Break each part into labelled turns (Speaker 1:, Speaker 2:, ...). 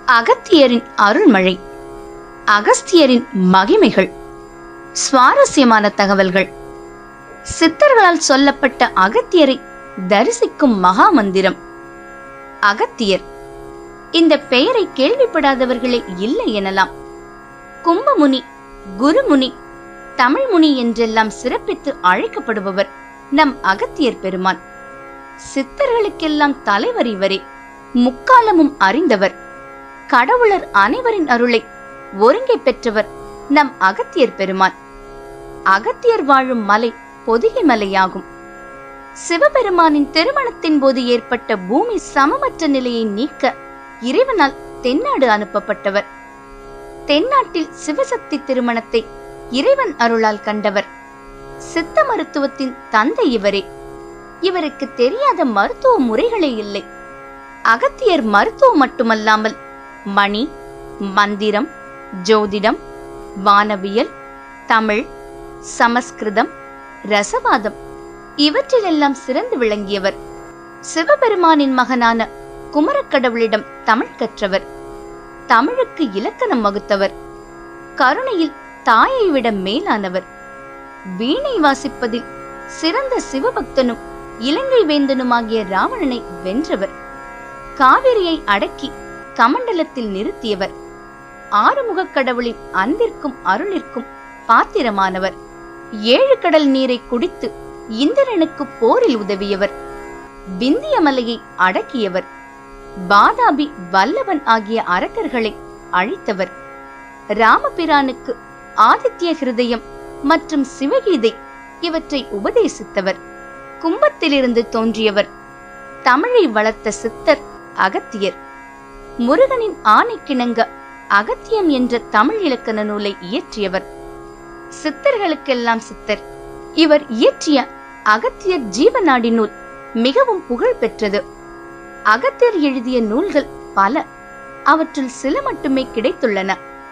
Speaker 1: அகத்தியரின் அருள்மழை அகஸ்தியரின் மகிமைகள் சுவாரஸ்யமான தகவல்கள் சித்தர்களால் சொல்லப்பட்ட அகத்தியரை தரிசிக்கும் மகா மந்திரம் அகத்தியர் இந்த பெயரை கேள்விப்படாதவர்களே இல்லை எனலாம் கும்பமுனி குருமுனி தமிழ்முனி என்றெல்லாம் சிறப்பித்து அழைக்கப்படுபவர் நம் அகத்தியர் பெருமான் சித்தர்களுக்கெல்லாம் தலைவர் இவரே முக்காலமும் அறிந்தவர் கடவுளர் அனைவரின் அருளை ஒருங்கே பெற்றவர் நம் அகத்தியர் பெருமான் அகத்தியர் வாழும் மலை பொதிகை மலையாகும் சிவபெருமானின் திருமணத்தின் போது ஏற்பட்ட பூமி சமமற்ற நிலையை நீக்க இறைவனால் தென்னாடு அனுப்பப்பட்டவர் தென்னாட்டில் சிவசக்தி திருமணத்தை இறைவன் அருளால் கண்டவர் சித்த மருத்துவத்தின் தந்தை இவரே இவருக்கு தெரியாத மருத்துவ முறைகளே இல்லை அகத்தியர் மருத்துவம் மட்டுமல்லாமல் மணி மந்திரம் ஜோதிடம் வானவியல் தமிழ் சமஸ்கிருதம் ரசவாதம் இவற்றிலெல்லாம் சிறந்து விளங்கியவர் சிவபெருமானின் மகனான குமரக்கடவுளிடம் தமிழ் கற்றவர் தமிழுக்கு இலக்கணம் வகுத்தவர் கருணையில் தாயை விட மேலானவர் வீணை வாசிப்பதில் சிறந்த சிவபக்தனும் இலங்கை வேந்தனுமாகிய ராவணனை வென்றவர் காவிரியை அடக்கி கமண்டலத்தில் நிறுத்தியவர் ஆறுமுகக் கடவுளின் அன்பிற்கும் அருளிற்கும் பாத்திரமானவர் ஏழு கடல் நீரை குடித்து இந்திரனுக்கு போரில் உதவியவர் விந்திய மலையை அடக்கியவர் பாதாபி வல்லவன் ஆகிய அரக்கர்களை அழித்தவர் ராமபிரானுக்கு ஆதித்ய ஹிருதயம் மற்றும் சிவகீதை இவற்றை உபதேசித்தவர் கும்பத்திலிருந்து தோன்றியவர் தமிழை வளர்த்த சித்தர் அகத்தியர் முருகனின் ஆணைக்கிணங்க அகத்தியம் என்ற தமிழ் இலக்கண நூலை இயற்றியவர் சித்தர்களுக்கெல்லாம் சித்தர் இவர் இயற்றிய அகத்தியர் ஜீவநாடி நூல் மிகவும் புகழ் பெற்றது அகத்தியர் எழுதிய நூல்கள் பல அவற்றுள் சில மட்டுமே கிடைத்துள்ளன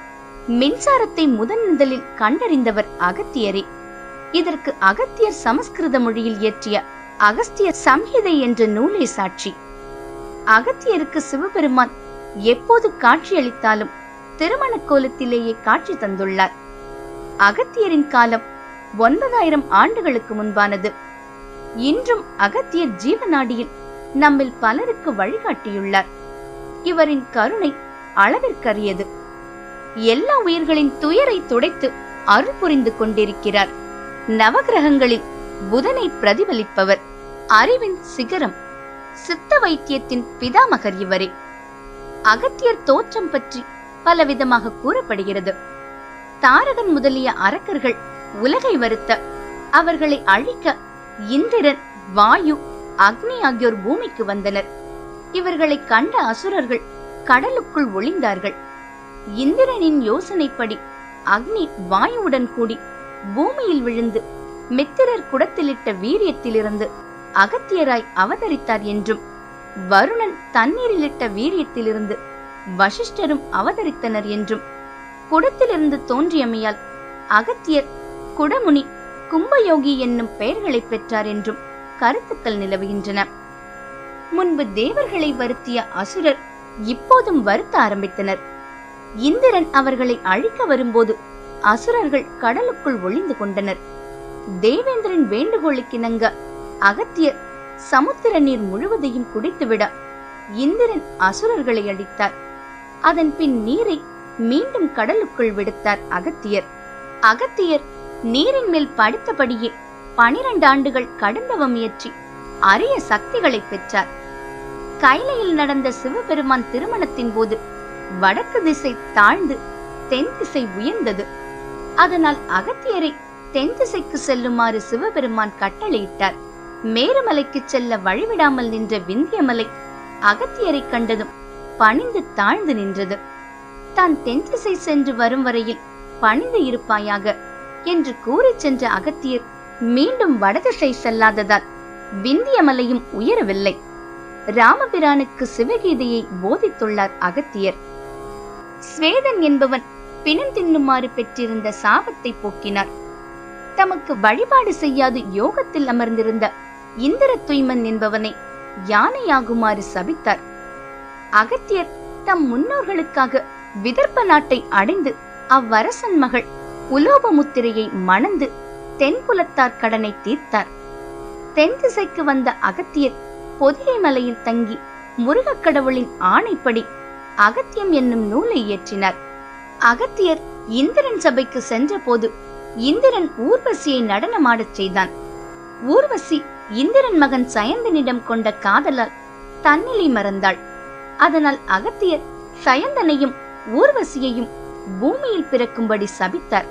Speaker 1: மின்சாரத்தை முதன் முதலில் கண்டறிந்தவர் அகத்தியரே இதற்கு அகத்தியர் சமஸ்கிருத மொழியில் இயற்றிய அகஸ்திய சம்ஹிதை என்ற நூலே சாட்சி அகத்தியருக்கு சிவபெருமான் எப்போது காட்சியளித்தாலும் திருமண கோலத்திலேயே காட்சி தந்துள்ளார் அகத்தியரின் காலம் ஒன்பதாயிரம் ஆண்டுகளுக்கு முன்பானது இன்றும் அகத்தியர் ஜீவநாடியில் நம்மில் பலருக்கு வழிகாட்டியுள்ளார் இவரின் கருணை அளவிற்கரியது எல்லா உயிர்களின் துயரை துடைத்து அருள் புரிந்து கொண்டிருக்கிறார் நவகிரகங்களில் புதனை பிரதிபலிப்பவர் அறிவின் சிகரம் சித்த வைத்தியத்தின் பிதாமகர் இவரே அகத்தியர் தோற்றம் பற்றி பலவிதமாக கூறப்படுகிறது தாரகன் முதலிய அரக்கர்கள் உலகை வருத்த அவர்களை அழிக்க இந்திரன் வாயு அக்னி ஆகியோர் பூமிக்கு வந்தனர் இவர்களை கண்ட அசுரர்கள் கடலுக்குள் ஒளிந்தார்கள் இந்திரனின் யோசனைப்படி அக்னி வாயுவுடன் கூடி பூமியில் விழுந்து மித்திரர் குடத்திலிட்ட வீரியத்திலிருந்து அகத்தியராய் அவதரித்தார் என்றும் வருணன் தண்ணீரிலிட்ட வீரியத்திலிருந்து வசிஷ்டரும் அவதரித்தனர் என்றும் குடத்திலிருந்து தோன்றியமையால் அகத்தியர் குடமுனி கும்பயோகி என்னும் பெயர்களை பெற்றார் என்றும் கருத்துக்கள் நிலவுகின்றன முன்பு தேவர்களை வருத்திய அசுரர் இப்போதும் வருத்த ஆரம்பித்தனர் இந்திரன் அவர்களை அழிக்க வரும்போது அசுரர்கள் கடலுக்குள் ஒளிந்து கொண்டனர் தேவேந்திரன் வேண்டுகோளுக்கிணங்க அகத்தியர் சமுத்திர நீர் முழுவதையும் குடித்துவிட இந்திரன் அசுரர்களை அழித்தார் அதன் பின் நீரை மீண்டும் கடலுக்குள் விடுத்தார் அகத்தியர் அகத்தியர் நீரின் மேல் படுத்தபடியே பனிரெண்டு ஆண்டுகள் கடுந்தவம் இயற்றி அரிய சக்திகளை பெற்றார் கைலையில் நடந்த சிவபெருமான் திருமணத்தின் போது வடக்கு திசை தாழ்ந்து தென் திசை உயர்ந்தது அதனால் அகத்தியரை தென் திசைக்கு செல்லுமாறு சிவபெருமான் கட்டளையிட்டார் மேருமலைக்கு செல்ல வழிவிடாமல் நின்ற விந்தியமலை அகத்தியரை கண்டதும் பணிந்து தாழ்ந்து நின்றது தான் தென் திசை சென்று வரும் வரையில் பணிந்து இருப்பாயாக என்று கூறிச் சென்ற அகத்தியர் மீண்டும் வடதிசை செல்லாததால் விந்தியமலையும் உயரவில்லை ராமபிரானுக்கு சிவகீதையை போதித்துள்ளார் அகத்தியர் ஸ்வேதன் என்பவன் பிணம் தின்னுமாறு பெற்றிருந்த சாபத்தை போக்கினார் தமக்கு வழிபாடு செய்யாது யோகத்தில் அமர்ந்திருந்த இந்திர துய்மன் என்பவனை யானையாகுமாறு சபித்தார் அகத்தியர் தம் முன்னோர்களுக்காக விதர்ப்ப நாட்டை அடைந்து அவ்வரசன் மகள் உலோபமுத்திரையை மணந்து தென்புலத்தார் கடனை தீர்த்தார் தென் திசைக்கு வந்த அகத்தியர் பொதிகை மலையில் தங்கி முருகக் கடவுளின் ஆணைப்படி அகத்தியம் என்னும் நூலை இயற்றினார் அகத்தியர் இந்திரன் சபைக்கு சென்றபோது இந்திரன் ஊர்வசியை நடனமாடச் செய்தான் ஊர்வசி இந்திரன் மகன் சயந்தனிடம் கொண்ட காதலால் தன்னிலை மறந்தாள் அதனால் அகத்தியர் சயந்தனையும் ஊர்வசியையும் பூமியில் பிறக்கும்படி சபித்தார்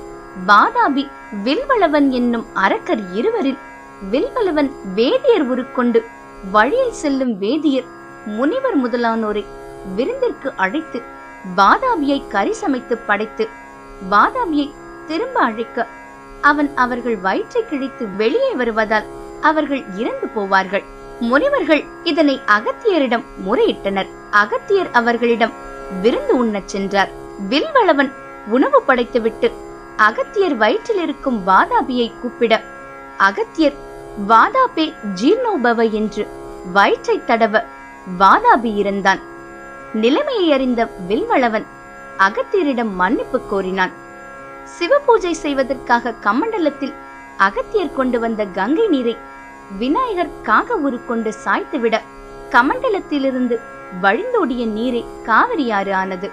Speaker 1: வாதாபி வில்வளவன் என்னும் அரக்கர் இருவரில் வில்வளவன் வேதியர் உருக்கொண்டு வழியில் செல்லும் வேதியர் முனிவர் முதலானோரை விருந்திற்கு அழைத்து வாதாபியை கறி சமைத்து படைத்து வாதாபியை திரும்ப அழைக்க அவன் அவர்கள் வயிற்றை கிழித்து வெளியே வருவதால் அவர்கள் இறந்து போவார்கள் முனிவர்கள் இதனை அகத்தியரிடம் முறையிட்டனர் அகத்தியர் அவர்களிடம் விருந்து உண்ணச் சென்றார் வில்வளவன் உணவு படைத்துவிட்டு அகத்தியர் வயிற்றில் இருக்கும் வாதாபியை கூப்பிட அகத்தியர் வாதாபே ஜீர்ணோபவ என்று வயிற்றை தடவ வாதாபி இறந்தான் நிலைமையை அறிந்த வில்வளவன் அகத்தியரிடம் மன்னிப்பு கோரினான் சிவபூஜை செய்வதற்காக கமண்டலத்தில் அகத்தியர் கொண்டு வந்த கங்கை நீரை விநாயகர் காக உரு கொண்டு சாய்த்துவிட கமண்டலத்திலிருந்து வழிந்தோடிய நீரே காவிரியாறு ஆனது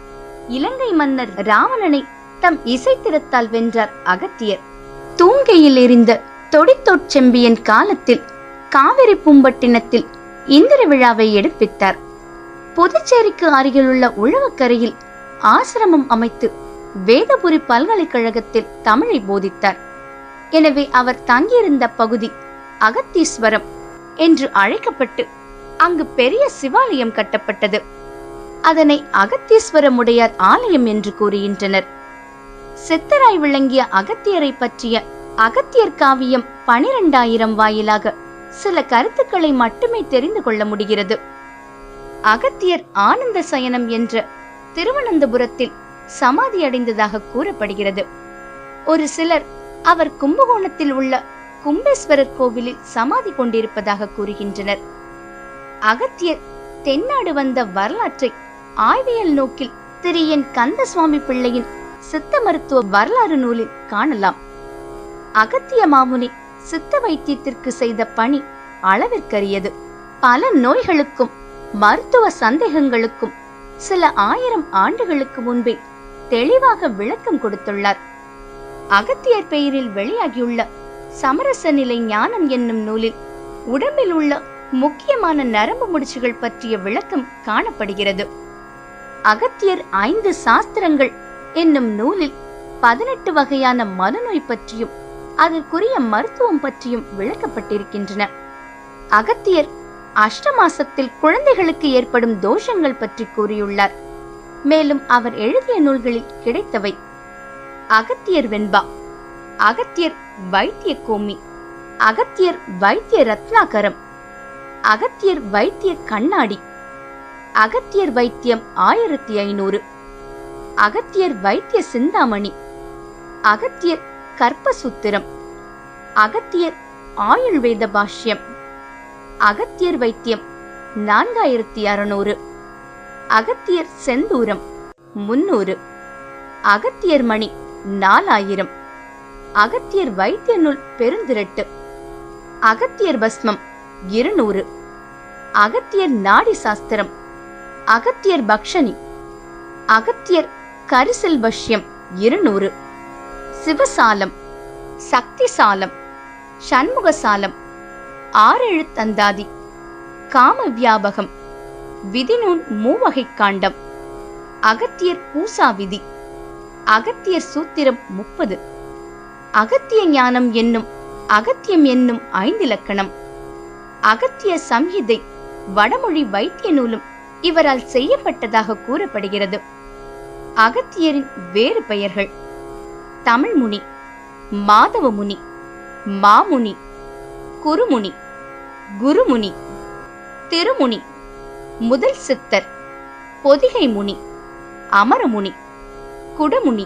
Speaker 1: இலங்கை மன்னர் ராவணனை தம் இசைத்திறத்தால் வென்றார் அகத்தியர் தூங்கையில் எரிந்த தொடித்தோட் செம்பியன் காலத்தில் காவிரி பூம்பட்டினத்தில் இந்திர விழாவை எடுப்பித்தார் புதுச்சேரிக்கு அருகிலுள்ள உழவக்கரையில் ஆசிரமம் அமைத்து வேதபுரி பல்கலைக்கழகத்தில் தமிழை போதித்தார் எனவே அவர் தங்கியிருந்த பகுதி அகத்தீஸ்வரம் என்று அழைக்கப்பட்டு அங்கு பெரிய சிவாலயம் கட்டப்பட்டது அதனை அகத்தீஸ்வரமுடையார் ஆலயம் என்று கூறுகின்றனர் சித்தராய் விளங்கிய அகத்தியரை பற்றிய அகத்தியர் காவியம் பனிரெண்டாயிரம் வாயிலாக சில கருத்துக்களை மட்டுமே தெரிந்து கொள்ள முடிகிறது அகத்தியர் ஆனந்த சயனம் என்ற திருவனந்தபுரத்தில் சமாதி அடைந்ததாக கூறப்படுகிறது ஒரு சிலர் அவர் கும்பகோணத்தில் உள்ள கும்பேஸ்வரர் கோவிலில் சமாதி கொண்டிருப்பதாக கூறுகின்றனர் அகத்தியர் தென்னாடு வந்த வரலாற்றை ஆய்வியல் நோக்கில் திரு என் கந்தசுவாமி பிள்ளையின் சித்த மருத்துவ வரலாறு நூலில் காணலாம் அகத்திய மாமுனி சித்த வைத்தியத்திற்கு செய்த பணி அளவிற்கரியது பல நோய்களுக்கும் மருத்துவ சந்தேகங்களுக்கும் சில ஆயிரம் ஆண்டுகளுக்கு முன்பே தெளிவாக விளக்கம் கொடுத்துள்ளார் அகத்தியர் பெயரில் வெளியாகியுள்ள சமரச நிலை ஞானம் என்னும் நூலில் உடம்பில் உள்ள முக்கியமான நரம்பு முடிச்சுகள் பற்றிய விளக்கம் காணப்படுகிறது அகத்தியர் ஐந்து சாஸ்திரங்கள் என்னும் நூலில் பதினெட்டு வகையான மனநோய் பற்றியும் அதற்குரிய மருத்துவம் பற்றியும் விளக்கப்பட்டிருக்கின்றன அகத்தியர் அஷ்டமாசத்தில் குழந்தைகளுக்கு ஏற்படும் தோஷங்கள் பற்றி கூறியுள்ளார் மேலும் அவர் எழுதிய நூல்களில் கிடைத்தவை அகத்தியர் வெண்பா அகத்தியர் வைத்திய கோமி அகத்தியர் வைத்திய ரத்னாகரம் அகத்தியர் வைத்திய கண்ணாடி அகத்தியர் வைத்தியம் ஆயிரத்தி ஐநூறு அகத்தியர் வைத்திய சிந்தாமணி அகத்தியர் கற்பசூத்திரம் அகத்தியர் ஆயுள்வேத பாஷ்யம் அகத்தியர் வைத்தியம் நான்காயிரத்தி அறுநூறு அகத்தியர் செந்தூரம் முன்னூறு அகத்தியர் மணி நாலாயிரம் அகத்தியர் வைத்திய நூல் பெருந்திரட்டு அகத்தியர் பஸ்மம் இருநூறு அகத்தியர் நாடி சாஸ்திரம் அகத்தியர் பக்ஷணி அகத்தியர் கரிசல் பஷ்யம் இருநூறு சிவசாலம் சக்திசாலம் சண்முகசாலம் ஆறெழுத்தந்தாதி காம வியாபகம் விதிநூன் மூவகை காண்டம் அகத்தியர் பூசா விதி அகத்தியர் சூத்திரம் முப்பது அகத்திய ஞானம் என்னும் அகத்தியம் என்னும் ஐந்திலக்கணம் அகத்திய சம்ஹிதை வடமொழி வைத்திய நூலும் இவரால் செய்யப்பட்டதாக கூறப்படுகிறது அகத்தியரின் வேறு பெயர்கள் தமிழ்முனி மாதவமுனி மாமுனி குருமுனி குருமுனி திருமுனி முதல் சித்தர் பொதிகை முனி அமரமுனி குடமுனி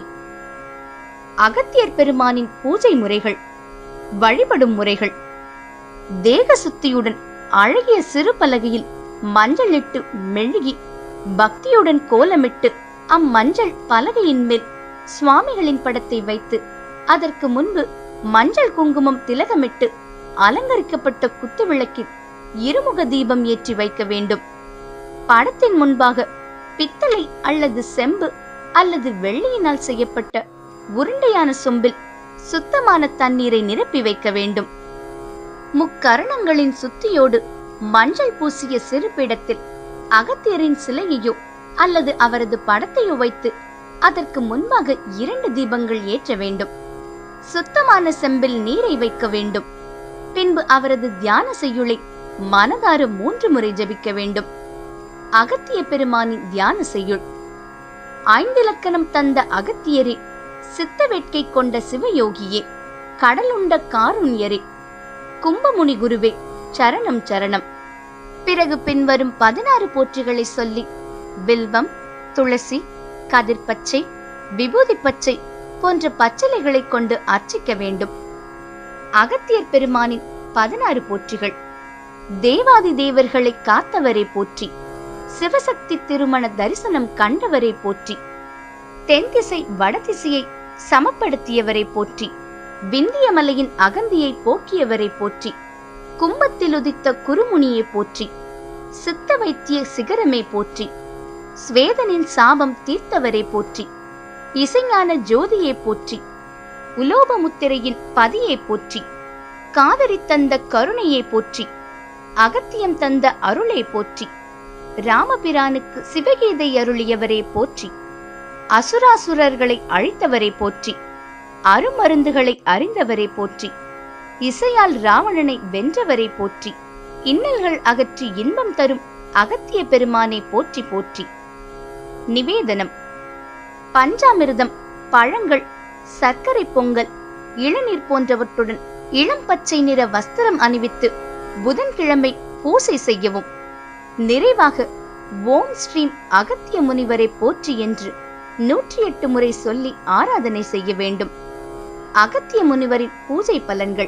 Speaker 1: அகத்தியர் பெருமானின் பூஜை முறைகள் வழிபடும் முறைகள் தேக சுத்தியுடன் அழகிய சிறு பலகையில் மஞ்சளிட்டு மெழுகி பக்தியுடன் கோலமிட்டு அம்மஞ்சள் பலகையின் மேல் சுவாமிகளின் படத்தை வைத்து அதற்கு முன்பு மஞ்சள் குங்குமம் திலகமிட்டு அலங்கரிக்கப்பட்ட குத்து விளக்கில் இருமுக தீபம் ஏற்றி வைக்க வேண்டும் படத்தின் முன்பாக பித்தளை அல்லது செம்பு அல்லது வெள்ளியினால் செய்யப்பட்ட உருண்டையான சொம்பில் சுத்தமான தண்ணீரை நிரப்பி வைக்க வேண்டும் முக்கரணங்களின் சுத்தியோடு மஞ்சள் பூசிய சிறு பீடத்தில் அகத்தியரின் சிலையையோ அல்லது அவரது படத்தையோ வைத்து அதற்கு முன்பாக இரண்டு தீபங்கள் ஏற்ற வேண்டும் சுத்தமான செம்பில் நீரை வைக்க வேண்டும் பின்பு அவரது தியான செய்யுளை மனதார மூன்று முறை ஜபிக்க வேண்டும் அகத்திய பெருமானின் தியான செய்யுள் ஐந்திலக்கணம் தந்த அகத்தியரே சித்த வேட்கை கொண்ட சிவயோகியே கடலுண்ட காருண்யரே கும்பமுனி குருவே சரணம் சரணம் பிறகு பின்வரும் பதினாறு போற்றிகளை சொல்லி வில்வம் துளசி கதிர்பச்சை விபூதி பச்சை போன்ற பச்சிலைகளைக் கொண்டு அர்ச்சிக்க வேண்டும் அகத்தியர் பெருமானின் பதினாறு போற்றிகள் தேவாதி தேவர்களை காத்தவரை போற்றி சிவசக்தி திருமண தரிசனம் கண்டவரை போற்றி தென்திசை வடதிசையை சமப்படுத்தியவரை போற்றி விந்தியமலையின் அகந்தியை போக்கியவரை போற்றி கும்பத்தில் உதித்த குருமுனியை போற்றி சித்த வைத்திய சிகரமே போற்றி ஸ்வேதனின் சாபம் தீர்த்தவரை போற்றி இசைஞான ஜோதியை போற்றி உலோபமுத்திரையின் பதியை போற்றி காவிரி தந்த கருணையை போற்றி அகத்தியம் தந்த அருளை போற்றி ராமபிரானுக்கு சிவகீதை அருளியவரை போற்றி அசுராசுரர்களை அழித்தவரை போற்றி அருமருந்துகளை அறிந்தவரை போற்றி இசையால் ராவணனை வென்றவரை போற்றி இன்னல்கள் அகற்றி இன்பம் தரும் அகத்திய பெருமானை போற்றி போற்றி நிவேதனம் பஞ்சாமிர்தம் பழங்கள் சர்க்கரை பொங்கல் இளநீர் போன்றவற்றுடன் இளம் பச்சை நிற வஸ்திரம் அணிவித்து புதன்கிழமை பூசை செய்யவும் நிறைவாக ஓம் ஸ்ரீம் அகத்திய முனிவரை போற்றி என்று நூற்றி எட்டு முறை சொல்லி ஆராதனை செய்ய வேண்டும் அகத்திய முனிவரின் பூஜை பலன்கள்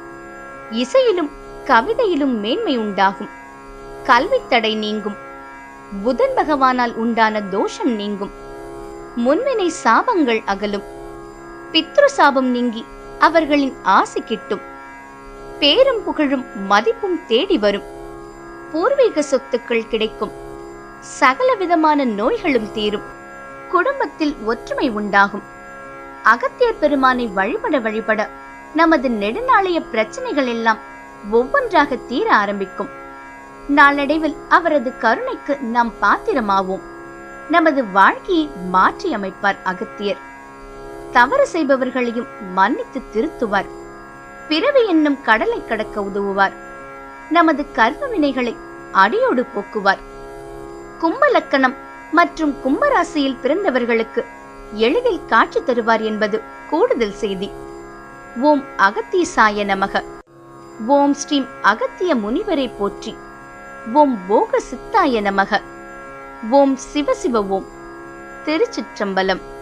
Speaker 1: இசையிலும் கவிதையிலும் மேன்மை உண்டாகும் கல்வி தடை நீங்கும் புதன் பகவானால் உண்டான தோஷம் நீங்கும் முன்வினை சாபங்கள் அகலும் பித்ரு சாபம் நீங்கி அவர்களின் ஆசை கிட்டும் பேரும் புகழும் மதிப்பும் தேடி வரும் பூர்வீக சொத்துக்கள் கிடைக்கும் சகல விதமான நோய்களும் தீரும் குடும்பத்தில் ஒற்றுமை உண்டாகும் அகத்தியர் பெருமானை வழிபட வழிபட நமது நெடுநாளைய பிரச்சனைகள் எல்லாம் ஒவ்வொன்றாக தீர ஆரம்பிக்கும் நாளடைவில் அவரது கருணைக்கு நாம் பாத்திரமாவோம் நமது வாழ்க்கையை மாற்றி அமைப்பார் அகத்தியர் தவறு செய்பவர்களையும் மன்னித்து திருத்துவார் பிறவி என்னும் கடலை கடக்க உதவுவார் நமது கர்ம வினைகளை அடியோடு போக்குவார் கும்பலக்கணம் மற்றும் கும்பராசியில் பிறந்தவர்களுக்கு எளிதில் காட்சி தருவார் என்பது கூடுதல் செய்தி ஓம் அகத்தீசாய நமக ஓம் ஸ்ரீம் அகத்திய முனிவரை போற்றி ஓம் போக சித்தாய நமக ஓம் சிவசிவ ஓம் திருச்சிற்றம்பலம்